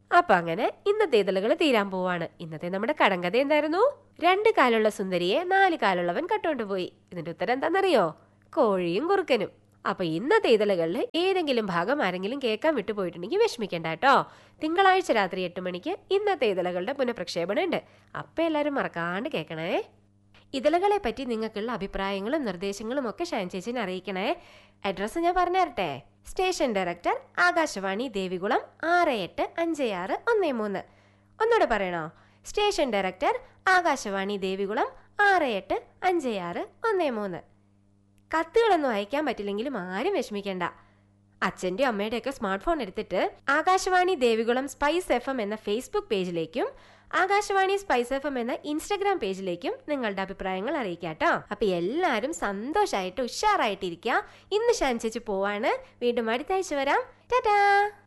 അപ്പൊ അങ്ങനെ ഇന്നത്തെ ഇതളുകൾ തീരാൻ പോവാണ് ഇന്നത്തെ നമ്മുടെ കടങ്കഥ എന്തായിരുന്നു രണ്ട് കാലുള്ള സുന്ദരിയെ നാല് കാലുള്ളവൻ കട്ടോണ്ട് പോയി ഇതിന്റെ ഉത്തരം എന്താണെന്നറിയോ കോഴിയും കുറുക്കനും അപ്പൊ ഇന്നത്തെ ഇതളുകളിൽ ഏതെങ്കിലും ഭാഗം ആരെങ്കിലും കേൾക്കാൻ വിട്ടുപോയിട്ടുണ്ടെങ്കിൽ വിഷമിക്കണ്ട കേട്ടോ തിങ്കളാഴ്ച രാത്രി എട്ട് മണിക്ക് ഇന്നത്തെ ഇതളുകളുടെ പുനഃപ്രക്ഷേപണം ഉണ്ട് അപ്പൊ എല്ലാവരും മറക്കാണ്ട് കേൾക്കണേ ഇതളുകളെ പറ്റി നിങ്ങൾക്കുള്ള അഭിപ്രായങ്ങളും നിർദ്ദേശങ്ങളും ഒക്കെ ഷാൻ ചേച്ചിനെ അറിയിക്കണേ അഡ്രസ്സ് ഞാൻ പറഞ്ഞു തരട്ടെ സ്റ്റേഷൻ ഡയറക്ടർ ആകാശവാണി ദേവികുളം ആറ് എട്ട് അഞ്ച് ആറ് ഒന്ന് മൂന്ന് ഒന്നുകൂടെ പറയണോ സ്റ്റേഷൻ ഡയറക്ടർ ആകാശവാണി ദേവികുളം ആറ് എട്ട് അഞ്ച് ആറ് ഒന്ന് മൂന്ന് കത്തുകളൊന്നും അയക്കാൻ പറ്റില്ലെങ്കിലും ആരും വിഷമിക്കണ്ട അച്ഛൻ്റെ അമ്മയുടെയൊക്കെ സ്മാർട്ട് ഫോൺ എടുത്തിട്ട് Akashvani Devikulam Spice F M എന്ന ഫേസ്ബുക്ക് പേജിലേക്കും ആകാശവാണി സ്പൈസ് എഫ് എം എന്ന ഇൻസ്റ്റഗ്രാം പേജിലേക്കും നിങ്ങളുടെ അഭിപ്രായങ്ങൾ അറിയിക്കാട്ടോ അപ്പൊ എല്ലാവരും സന്തോഷമായിട്ട് ഉഷാറായിട്ടിരിക്കുക ഇന്ന് ഷാൻ ചേച്ചി പോവാണ് വീണ്ടും അടുത്ത ആഴ്ച വരാം ടാറ്റാ